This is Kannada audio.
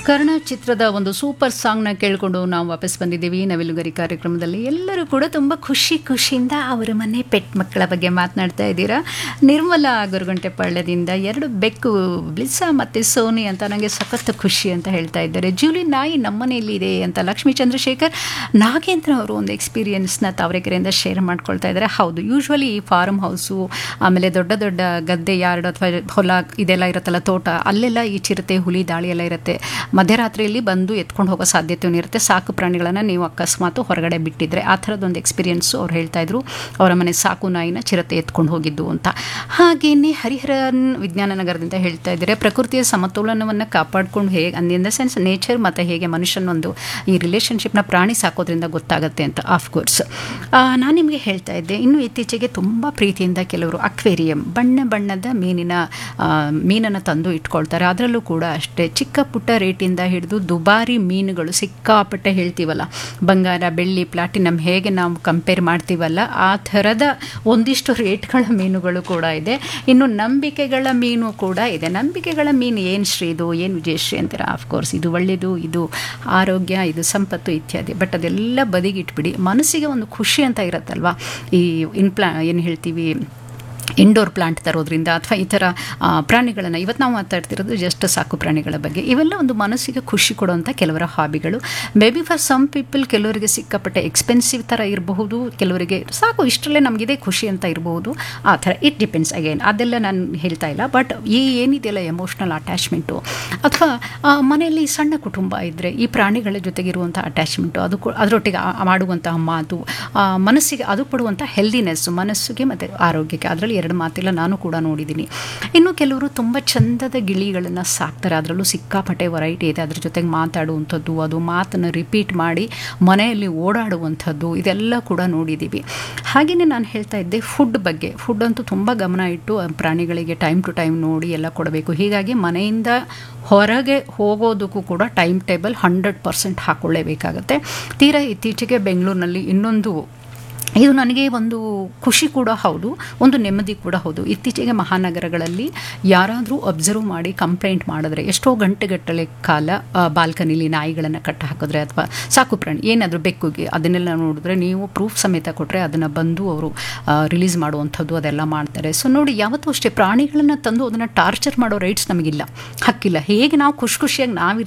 ಕರ್ಣ ಚಿತ್ರದ ಒಂದು ಸೂಪರ್ ಸಾಂಗ್ನ ಕೇಳಿಕೊಂಡು ನಾವು ವಾಪಸ್ ಬಂದಿದ್ದೀವಿ ನವಿಲುಗರಿ ಕಾರ್ಯಕ್ರಮದಲ್ಲಿ ಎಲ್ಲರೂ ಕೂಡ ತುಂಬ ಖುಷಿ ಖುಷಿಯಿಂದ ಅವರ ಮನೆ ಪೆಟ್ ಮಕ್ಕಳ ಬಗ್ಗೆ ಮಾತನಾಡ್ತಾ ಇದ್ದೀರಾ ನಿರ್ಮಲಾ ಗುರುಗಂಟೆ ಪಾಳ್ಯದಿಂದ ಎರಡು ಬೆಕ್ಕು ಬ್ಲಿಸ್ಸಾ ಮತ್ತು ಸೋನಿ ಅಂತ ನನಗೆ ಸಖತ್ ಖುಷಿ ಅಂತ ಹೇಳ್ತಾ ಇದ್ದಾರೆ ಜೂಲಿ ನಾಯಿ ನಮ್ಮನೆಯಲ್ಲಿ ಇದೆ ಅಂತ ಲಕ್ಷ್ಮೀ ಚಂದ್ರಶೇಖರ್ ನಾಗೇಂದ್ರ ಅವರು ಒಂದು ಎಕ್ಸ್ಪೀರಿಯನ್ಸ್ನ ತಾವರೆಕೆರೆಯಿಂದ ಶೇರ್ ಮಾಡ್ಕೊಳ್ತಾ ಇದ್ದಾರೆ ಹೌದು ಯೂಶ್ವಲಿ ಈ ಫಾರ್ಮ್ ಹೌಸು ಆಮೇಲೆ ದೊಡ್ಡ ದೊಡ್ಡ ಗದ್ದೆ ಯಾರ್ಡ್ ಅಥವಾ ಹೊಲ ಇದೆಲ್ಲ ಇರುತ್ತಲ್ಲ ತೋಟ ಅಲ್ಲೆಲ್ಲ ಈ ಚಿರತೆ ಹುಲಿ ದಾಳಿ ಎಲ್ಲ ಇರುತ್ತೆ ಮಧ್ಯರಾತ್ರಿಯಲ್ಲಿ ಬಂದು ಎತ್ಕೊಂಡು ಹೋಗೋ ಸಾಧ್ಯತೆಯೂ ಇರುತ್ತೆ ಸಾಕು ಪ್ರಾಣಿಗಳನ್ನು ನೀವು ಅಕಸ್ಮಾತ್ ಹೊರಗಡೆ ಬಿಟ್ಟಿದ್ರೆ ಆ ಥರದ್ದೊಂದು ಎಕ್ಸ್ಪೀರಿಯನ್ಸು ಅವ್ರು ಹೇಳ್ತಾ ಇದ್ರು ಅವರ ಮನೆ ಸಾಕು ನಾಯಿನ ಚಿರತೆ ಎತ್ಕೊಂಡು ಹೋಗಿದ್ದು ಅಂತ ಹಾಗೆಯೇ ಹರಿಹರನ್ ವಿಜ್ಞಾನ ನಗರದಿಂದ ಹೇಳ್ತಾ ಇದ್ದಾರೆ ಪ್ರಕೃತಿಯ ಸಮತೋಲನವನ್ನು ಕಾಪಾಡಿಕೊಂಡು ಹೇಗೆ ಇನ್ ದ ಸೆನ್ಸ್ ನೇಚರ್ ಮತ್ತು ಹೇಗೆ ಮನುಷ್ಯನೊಂದು ಈ ರಿಲೇಷನ್ಶಿಪ್ನ ಪ್ರಾಣಿ ಸಾಕೋದ್ರಿಂದ ಗೊತ್ತಾಗುತ್ತೆ ಅಂತ ಆಫ್ಕೋರ್ಸ್ ನಾನು ನಿಮಗೆ ಹೇಳ್ತಾ ಇದ್ದೆ ಇನ್ನು ಇತ್ತೀಚೆಗೆ ತುಂಬ ಪ್ರೀತಿಯಿಂದ ಕೆಲವರು ಅಕ್ವೇರಿಯಂ ಬಣ್ಣ ಬಣ್ಣದ ಮೀನಿನ ಆ, ಮೀನನ್ನು ತಂದು ಇಟ್ಕೊಳ್ತಾರೆ ಅದರಲ್ಲೂ ಕೂಡ ಅಷ್ಟೇ ಚಿಕ್ಕ ಪುಟ್ಟ ರೇಟಿಂದ ಹಿಡಿದು ದುಬಾರಿ ಮೀನುಗಳು ಸಿಕ್ಕಾಪಟ್ಟೆ ಹೇಳ್ತೀವಲ್ಲ ಬಂಗಾರ ಬೆಳ್ಳಿ ಪ್ಲಾಟಿನಮ್ ಹೇಗೆ ನಾವು ಕಂಪೇರ್ ಮಾಡ್ತೀವಲ್ಲ ಆ ಥರದ ಒಂದಿಷ್ಟು ರೇಟ್ಗಳ ಮೀನುಗಳು ಕೂಡ ಇದೆ ಇನ್ನು ನಂಬಿಕೆಗಳ ಮೀನು ಕೂಡ ಇದೆ ನಂಬಿಕೆಗಳ ಮೀನು ಏನು ಶ್ರೀ ಇದು ಏನು ವಿಜಯಶ್ರೀ ಅಂತೀರ ಆಫ್ಕೋರ್ಸ್ ಇದು ಒಳ್ಳೆಯದು ಇದು ಆರೋಗ್ಯ ಇದು ಸಂಪತ್ತು ಇತ್ಯಾದಿ ಬಟ್ ಅದೆಲ್ಲ ಬದಿಗಿಟ್ಬಿಡಿ ಮನಸ್ಸಿಗೆ ಒಂದು ಖುಷಿ ಅಂತ ಇರುತ್ತಲ್ವಾ ಈ ಇನ್ಪ್ಲಾ ಏನು ಹೇಳ್ತೀವಿ ಇಂಡೋರ್ ಪ್ಲಾಂಟ್ ತರೋದ್ರಿಂದ ಅಥವಾ ಈ ಥರ ಪ್ರಾಣಿಗಳನ್ನು ಇವತ್ತು ನಾವು ಮಾತಾಡ್ತಿರೋದು ಜಸ್ಟ್ ಸಾಕು ಪ್ರಾಣಿಗಳ ಬಗ್ಗೆ ಇವೆಲ್ಲ ಒಂದು ಮನಸ್ಸಿಗೆ ಖುಷಿ ಕೊಡುವಂಥ ಕೆಲವರ ಹಾಬಿಗಳು maybe for some people ಕೆಲವರಿಗೆ ಸಿಕ್ಕಾಪಟ್ಟೆ ಎಕ್ಸ್ಪೆನ್ಸಿವ್ ಥರ ಇರಬಹುದು ಕೆಲವರಿಗೆ ಸಾಕು ಇಷ್ಟರಲ್ಲೇ ನಮಗಿದೆ ಖುಷಿ ಅಂತ ಇರಬಹುದು ಆ ಥರ ಇಟ್ ಡಿಪೆಂಡ್ಸ್ ಅಗೇನ್ ಅದೆಲ್ಲ ನಾನು ಹೇಳ್ತಾ ಇಲ್ಲ ಬಟ್ ಈ ಏನಿದೆಯಲ್ಲ ಎಮೋಷ್ನಲ್ ಅಟ್ಯಾಚ್ಮೆಂಟು ಅಥವಾ ಆ, ಮನೆಯಲ್ಲಿ ಸಣ್ಣ ಕುಟುಂಬ ಇದ್ದರೆ ಈ ಪ್ರಾಣಿಗಳ ಜೊತೆಗಿರುವಂಥ ಅಟ್ಯಾಚ್ಮೆಂಟು ಅದು ಕೂ- ಅದರೊಟ್ಟಿಗೆ ಆ- ಮಾಡುವಂತಹ ಮಾತು ಆ, ಮನಸ್ಸಿಗೆ ಅದು ಕೊಡುವಂಥ ಹೆಲ್ದಿನೆಸ್ಸು ಮನಸ್ಸಿಗೆ ಮತ್ತು ಆರೋಗ್ಯಕ್ಕೆ ಅದರಲ್ಲಿ ಎರಡು ಮಾತಿಲ್ಲ ನಾನು ಕೂಡ ನೋಡಿದ್ದೀನಿ ಇನ್ನು ಕೆಲವರು ತುಂಬ ಚಂದದ ಗಿಳಿಗಳನ್ನು ಸಾಕ್ತಾರೆ ಅದರಲ್ಲೂ ಸಿಕ್ಕಾಪಟ್ಟೆ ವೆರೈಟಿ ಇದೆ ಅದ್ರ ಜೊತೆಗೆ ಮಾತಾಡುವಂಥದ್ದು ಅದು ಮಾತನ್ನು ರಿಪೀಟ್ ಮಾಡಿ ಮನೆಯಲ್ಲಿ ಓಡಾಡುವಂಥದ್ದು ಇದೆಲ್ಲ ಕೂಡ ನೋಡಿದ್ದೀವಿ ಹಾಗೆಯೇ ನಾನು ಹೇಳ್ತಾ ಇದ್ದೆ ಫುಡ್ ಬಗ್ಗೆ ಫುಡ್ ಅಂತೂ ತುಂಬ ಗಮನ ಇಟ್ಟು ಆ ಪ್ರಾಣಿಗಳಿಗೆ ಟೈಮ್ ಟು ಟೈಮ್ ನೋಡಿ ಎಲ್ಲ ಕೊಡಬೇಕು ಹೀಗಾಗಿ ಮನೆಯಿಂದ ಹೊರಗೆ ಹೋಗೋದಕ್ಕೂ ಕೂಡ ಟೈಮ್ ಟೇಬಲ್ ಹಂಡ್ರೆಡ್ ಪರ್ಸೆಂಟ್ ಹಾಕ್ಕೊಳ್ಳೇಬೇಕಾಗತ್ತೆ ತೀರಾ ಇತ್ತೀಚೆಗೆ ಬೆಂಗಳೂರಿನಲ್ಲಿ ಇನ್ನೊಂದು ಇದು ನನಗೆ ಒಂದು ಖುಷಿ ಕೂಡ ಹೌದು ಒಂದು ನೆಮ್ಮದಿ ಕೂಡ ಹೌದು ಇತ್ತೀಚೆಗೆ ಮಹಾನಗರಗಳಲ್ಲಿ ಯಾರಾದರೂ ಅಬ್ಸರ್ವ್ ಮಾಡಿ ಕಂಪ್ಲೇಂಟ್ ಮಾಡಿದ್ರೆ ಎಷ್ಟೋ ಗಂಟೆಗಟ್ಟಲೆ ಕಾಲ ಬಾಲ್ಕನಿಲಿ ನಾಯಿಗಳನ್ನು ಕಟ್ಟ ಹಾಕಿದ್ರೆ ಅಥವಾ ಸಾಕು ಪ್ರಾಣಿ ಏನಾದರೂ ಬೆಕ್ಕುಗೆ ಅದನ್ನೆಲ್ಲ ನೋಡಿದ್ರೆ ನೀವು ಪ್ರೂಫ್ ಸಮೇತ ಕೊಟ್ಟರೆ ಅದನ್ನು ಬಂದು ಅವರು ರಿಲೀಸ್ ಮಾಡುವಂಥದ್ದು ಅದೆಲ್ಲ ಮಾಡ್ತಾರೆ ಸೊ ನೋಡಿ ಯಾವತ್ತೂ ಅಷ್ಟೇ ಪ್ರಾಣಿಗಳನ್ನು ತಂದು ಅದನ್ನು ಟಾರ್ಚರ್ ಮಾಡೋ ರೈಟ್ಸ್ ನಮಗಿಲ್ಲ ಹಕ್ಕಿಲ್ಲ ಹೇಗೆ ನಾವು ಖುಷಿ ಖುಷಿಯಾಗಿ ನಾವು